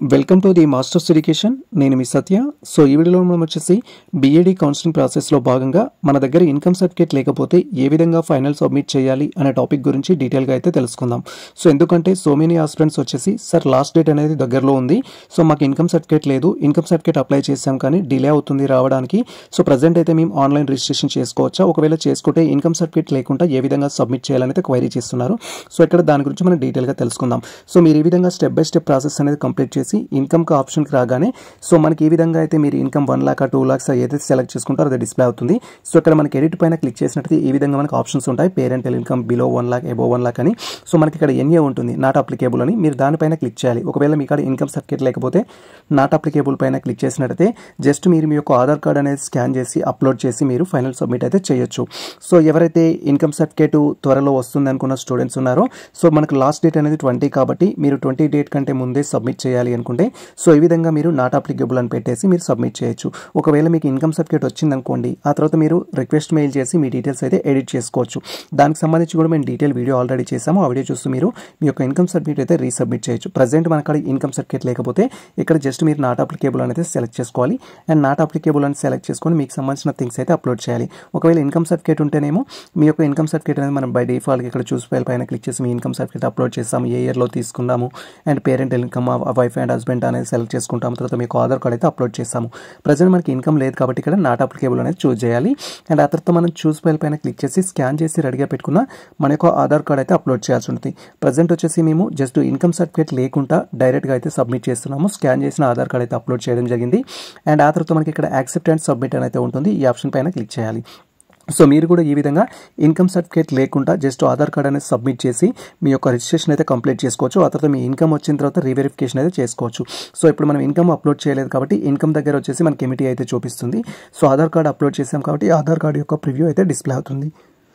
welcome to the Masters Education నేను మీ సత్య so ఈ వీడియోలో మనం వచ్చేసి బీఏడీ కౌన్సిలింగ్ ప్రాసెస్లో భాగంగా మన దగ్గర ఇన్కమ్ సర్టిఫికేట్ లేకపోతే ఏ విధంగా ఫైనల్ సబ్మిట్ చేయాలి అనే టాపిక్ గురించి డీటెయిల్గా అయితే తెలుసుకుందాం సో ఎందుకంటే సో మెనీ ఆస్పిరెంట్స్ వచ్చేసి సార్ లాస్ట్ డేట్ అనేది దగ్గరలో ఉంది సో మాకు ఇన్కమ్ సర్టిఫికేట్ లేదు ఇన్కమ్ సర్టిఫికేట్ అప్లై చేసాం కానీ డిలే అవుతుంది రావడానికి సో ప్రజెంట్ అయితే మేము ఆన్లైన్ రిజిస్ట్రేషన్ చేసుకోవచ్చా ఒకవేళ చేసుకుంటే ఇన్కమ్ సర్టిఫికేట్ లేకుండా ఏ విధంగా సబ్మిట్ చేయాలని అయితే క్వైరీ చేస్తున్నారు సో ఇక్కడ దాని గురించి మనం డీటెయిల్గా తెలుసుకుందాం సో మీరు ఈ విధంగా స్టెప్ బై స్టెప్ ప్రాసెస్ అనేది కంప్లీట్ చేసి ఇన్కమ్కి ఆప్షన్కి రాగానే సో మనకి ఈ విధంగా అయితే మీరు income one lakh two lakhs ఏదైతే సెలెక్ట్ చేసుకుంటారో అది డిస్ప్లే అవుతుంది సో ఇక్కడ మనకి ఎడిట్ పైన క్లిక్ చేసినట్టు ఈ విధంగా మనకి ఆప్షన్స్ ఉంటాయి parental income below one lakh above one lakh అని సో మనకి ఇక్కడ ఎన్ఏ ఉంటుంది నాట్ అప్లికేబుల్ అని మీరు దానిపైన క్లిక్ చేయాలి ఒకవేళ మీ కాడ ఇన్కమ్ సర్టిఫికేట్ లేకపోతే నాట్ అప్లికేబుల్ పైన క్లిక్ చేసినట్టయితే జస్ట్ మీరు మీ యొక్క ఆధార్ కార్డ్ అనేది స్కాన్ చేసి అప్లోడ్ చేసి మీరు ఫైనల్ సబ్మిట్ అయితే చేయొచ్చు సో ఎవరైతే ఇన్కమ్ సర్టిఫికేట్ త్వరలో వస్తుంది అనుకున్న స్టూడెంట్స్ ఉన్నారో సో మనకు లాస్ట్ డేట్ అనేది ట్వంటీ కాబట్టి మీరు ట్వంటీ డేట్ కంటే ముందే సబ్మిట్ చేయాలి అనుకుంటే సో ఈ విధంగా మీరు నాట్ అప్లికేబుల్ అని పెట్టేసి మీరు సబ్మిట్ చేయొచ్చు ఒకవేళ మీకు ఇన్కమ్ సర్టిఫికేట్ వచ్చింది అనుకోండి ఆ తర్వాత మీరు రిక్వెస్ట్ మెయిల్ చేసి మీ డీటెయిల్స్ అయితే ఎడిట్ చేసుకోవచ్చు దానికి సంబంధించి కూడా మేము డీటెయిల్ వీడియో ఆల్రెడీ చేసాము ఆ వీడియో చూస్తూ మీరు మీ యొక్క ఇన్కమ్ సర్టిఫికేట్ అయితే రీసబ్మిట్ చేయొచ్చు ప్రజెంట్ మన అక్కడ ఇన్కమ్ సర్టిఫికేట్ లేకపోతే ఇక్కడ జస్ట్ మీరు నాట్ అప్లికేబుల్ అనేది సెలెక్ట్ చేసుకోవాలి అండ్ నాట్ అప్లికేబుల్ అని సెలెక్ట్ చేసుకొని మీకు సంబంధించిన థింగ్స్ అయితే అప్లోడ్ చేయాలి ఒకవేళ ఇన్కమ్ సర్టిఫికేట్ ఉంటేనేమో మీ యొక్క ఇన్కమ్ సర్టిఫికేట్ అనేది మనం బై డిఫాల్ట్ ఇక్కడ చూసి ఫైల్ పైన క్లిక్ చేసి మీ ఇన్కమ్ సర్టిఫికేట్ అప్లోడ్ చేస్తాము ఏ ఇయర్లో తీసుకున్నాము and parent income wife and husband అనేది సెలెక్ట్ చేసుకుంటాము తర్వాత మీకు ఆధార్ కార్డ్ అయితే అప్లోడ్ చేస్తాము ప్రజెంట్ మనకి ఇన్కమ్ లేదు కాబట్టి ఇక్కడ నాట్ అప్లికేబుల్ అనేది చూస్ చేయాలి అండ్ ఆ తర్వాత మనం చూస్ ఫైల్ పైన క్లిక్ చేసి స్కాన్ చేసి రెడీగా పెట్టుకున్న మన యొక్క ఆధార్ కార్డ్ అయితే అప్లోడ్ చేయాల్సి ఉంటుంది ప్రజెంట్ వచ్చేసి మేము జస్ట్ ఇన్కమ్ సర్టిఫికేట్ లేకుండా డైరెక్ట్గా అయితే సబ్మిట్ చేస్తున్నాము స్కాన్ చేసిన ఆధార్ కార్డ్ అయితే అప్లోడ్ చేయడం జరిగింది అండ్ ఆ తర్వాత మనకి ఇక్కడ యాక్సెప్ట్ అండ్ సబ్మిట్ అని అయితే ఉంటుంది ఈ ఆప్షన్ పైన క్లిక్ చేయాలి సో మీరు కూడా ఈ విధంగా ఇన్కమ్ సర్టిఫికేట్ లేకుండా జస్ట్ ఆధార్ కార్డ్ అనేది సబ్మిట్ చేసి మీ యొక్క రిజిస్ట్రేషన్ అయితే కంప్లీట్ చేసుకోవచ్చు ఆ తర్వాత మీ ఇన్కమ్ వచ్చిన తర్వాత రీవెరిఫికేషన్ అయితే చేసుకోవచ్చు సో ఇప్పుడు మనం ఇన్కమ్ అప్లోడ్ చేయలేదు కాబట్టి ఇన్కమ్ దగ్గర వచ్చేసి మనకి ఎమిటీ అయితే చూపిస్తుంది సో ఆధార్ కార్డ్ అప్లోడ్ చేసాం కాబట్టి ఆధార్ కార్డ్ యొక్క ప్రివ్యూ అయితే డిస్ప్లే అవుతుంది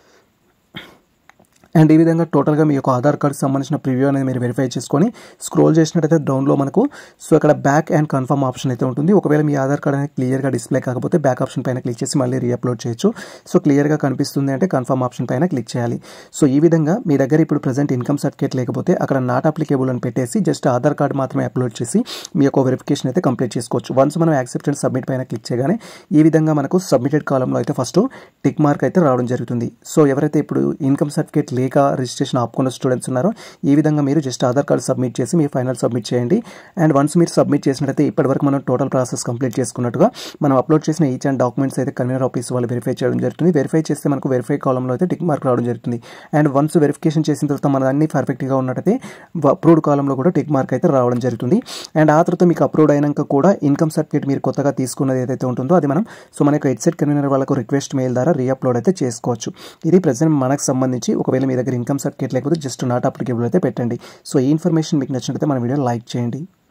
అండ్ ఈ విధంగా టోటల్గా మీ యొక్క ఆధార్ కార్డ్కి సంబంధించిన ప్రివ్యూ అనేది మీరు వెరిఫై చేసుకొని స్క్రోల్ చేసినట్టయితే డౌన్లో మనకు సో అక్కడ బ్యాక్ అండ్ కన్ఫర్మ్ ఆప్షన్ అయితే ఉంటుంది ఒకవేళ మీ ఆధార్ కార్డ్ అనేది క్లియర్గా డిస్ప్లే కాకపోతే బ్యాక్ ఆప్షన్ పైన క్లిక్ చేసి మళ్ళీ రీఅప్లోడ్ చేయొచ్చు సో క్లియర్గా కనిపిస్తుంది అంటే కన్ఫర్మ్ ఆప్షన్ పైన క్లిక్ చేయాలి సో ఈ విధంగా మీ దగ్గర ఇప్పుడు ప్రజెంట్ ఇన్కమ్ సర్టిఫికేట్ లేకపోతే అక్కడ నాట్ అప్లికేబుల్ అని పెట్టేసి జస్ట్ ఆధార్ కార్డ్ మాత్రమే అప్లోడ్ చేసి మీ యొక్క వెరిఫికేషన్ అయితే కంప్లీట్ చేసుకోవచ్చు వన్స్ మనం యాక్సెప్ట్ అండ్ సబ్మిట్ పైన క్లిక్ చేయగానే ఈ విధంగా మనకు సబ్మిటెడ్ కాలంలో అయితే ఫస్ట్ టిక్ మార్క్ అయితే రావడం జరుగుతుంది సో ఎవరైతే ఇప్పుడు ఇన్కమ్ సర్టిఫికేట్ లేక రిజిస్ట్రేషన్ ఆపుకున్న స్టూడెంట్స్ ఉన్నారో ఈ విధంగా మీరు జస్ట్ ఆధార్ కార్డ్ సబ్మిట్ చేసి మీ ఫైనల్ సబ్మిట్ చేయండి అండ్ వన్స్ మీరు సబ్మిట్ చేసినట్టయితే ఇప్పటివరకు మనం టోటల్ ప్రాసెస్ కంప్లీట్ చేసుకున్నట్టుగా మనం అప్లోడ్ చేసిన ఈచ్ అండ్ డాక్యుమెంట్స్ అయితే కన్వీనర్ ఆఫీస్ వాళ్ళు వెరిఫై చేయడం జరుగుతుంది వెరిఫై చేస్తే మనకు వెరిఫై కాలంలో అయితే టిక్ మార్క్ రావడం జరుగుతుంది అండ్ వన్స్ వెరిఫికేషన్ చేసిన తర్వాత మన అన్ని పర్ఫెక్ట్గా ఉన్నట్టయితే అప్రూవ్డ్ కాలంలో కూడా టిక్ మార్క్ అయితే రావడం జరుగుతుంది అండ్ ఆ తర్వాత మీకు అప్రూవ్డ్ అయినాక కూడా ఇన్కమ్ సర్టిఫికేట్ మీరు కొత్తగా తీసుకున్నది ఏదైతే ఉంటుందో అది మనం సో మన యొక్క హెడ్సెట్ కన్వీనర్ వాళ్ళకు రిక్వెస్ట్ మెయిల్ ద్వారా రీఅప్లోడ్ అయితే చేసుకోవచ్చు ఇది ప్రజెంట్ మనకు సంబంధించి ఒకవేళ మీ దగ్గర ఇన్కమ్ సర్టిఫికేట్ లేకపోతే జస్ట్ నాట్ అప్లికేబుల్ అయితే పెట్టండి సో ఈ ఇన్ఫర్మేషన్ మీకు నచ్చినట్లయితే మన వీడియో లైక్ చేయండి